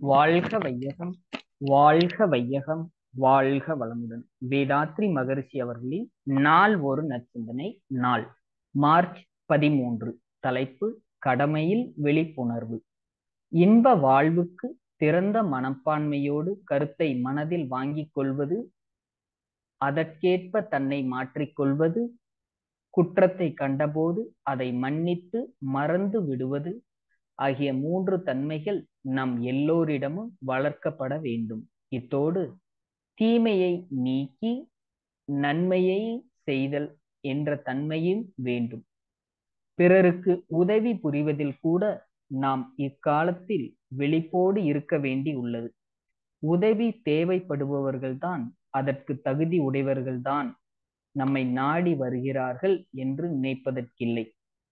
வாழ்க வையகம் வாழ்க வையகம் வாழ்க வளமுடன் வேதாத்ரி மகரிஷி அவர்களின் நாள் ஒரு நற்சிந்தனை நாள் மார்ச் பதிமூன்று தலைப்பு கடமையில் விழிப்புணர்வு இன்ப வாழ்வுக்கு திறந்த மனப்பான்மையோடு கருத்தை மனதில் வாங்கிக் கொள்வது அதற்கேற்ப தன்னை மாற்றிக்கொள்வது குற்றத்தை கண்டபோது அதை மன்னித்து மறந்து விடுவது ஆகிய மூன்று தன்மைகள் நம் எல்லோரிடமும் வளர்க்கப்பட வேண்டும் இத்தோடு தீமையை நீக்கி நன்மையை செய்தல் என்ற தன்மையும் வேண்டும் பிறருக்கு உதவி புரிவதில் கூட நாம் இக்காலத்தில் விழிப்போடு இருக்க வேண்டி உள்ளது உதவி தேவைப்படுபவர்கள்தான் அதற்கு தகுதி உடையவர்கள்தான் நம்மை நாடி வருகிறார்கள் என்று நினைப்பதற்கில்லை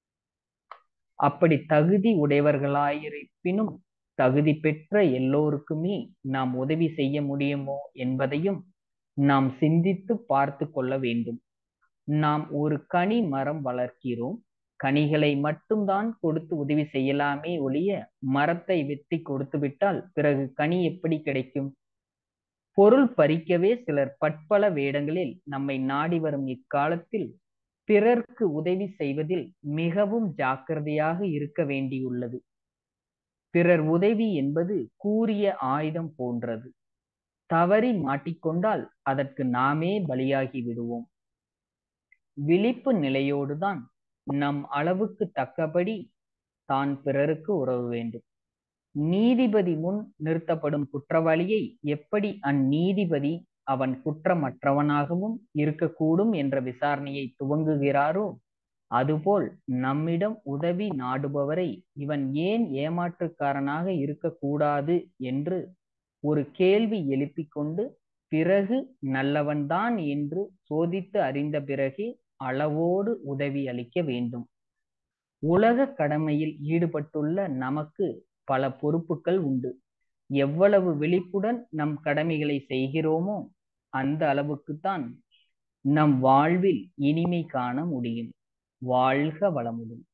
அப்படி தகுதி உடையவர்களாயிருப்பினும் தகுதி பெற்ற எல்லோருக்குமே நாம் உதவி செய்ய முடியுமோ என்பதையும் நாம் சிந்தித்து பார்த்து கொள்ள வேண்டும் நாம் ஒரு கனி மரம் வளர்க்கிறோம் கனிகளை மட்டும்தான் கொடுத்து உதவி செய்யலாமே ஒழிய மரத்தை வெட்டி கொடுத்து விட்டால் பிறகு கனி எப்படி கிடைக்கும் பொருள் பறிக்கவே சிலர் பட்பல வேடங்களில் நம்மை நாடி வரும் இக்காலத்தில் பிறர்க்கு உதவி செய்வதில் மிகவும் ஜாக்கிரதையாக இருக்க வேண்டியுள்ளது பிறர் உதவி என்பது கூறிய ஆயுதம் போன்றது தவறி மாட்டிக்கொண்டால் அதற்கு நாமே பலியாகி விடுவோம் விழிப்பு நிலையோடுதான் நம் அளவுக்கு தக்கபடி தான் பிறருக்கு உறவு வேண்டும் நீதிபதி முன் நிறுத்தப்படும் குற்றவாளியை எப்படி அந்நீதிபதி அவன் குற்றமற்றவனாகவும் இருக்கக்கூடும் என்ற விசாரணையை துவங்குகிறாரோ அதுபோல் நம்மிடம் உதவி நாடுபவரை இவன் ஏன் ஏமாற்றுக்காரனாக இருக்கக்கூடாது என்று ஒரு கேள்வி எழுப்பிக் கொண்டு பிறகு நல்லவன்தான் என்று சோதித்து அறிந்த பிறகே அளவோடு உதவி அளிக்க வேண்டும் உலக கடமையில் ஈடுபட்டுள்ள நமக்கு பல பொறுப்புகள் உண்டு எவ்வளவு விழிப்புடன் நம் கடமைகளை செய்கிறோமோ அந்த அளவுக்குத்தான் நம் வாழ்வில் இனிமை காண முடியும் வாழ்க வளமுடன்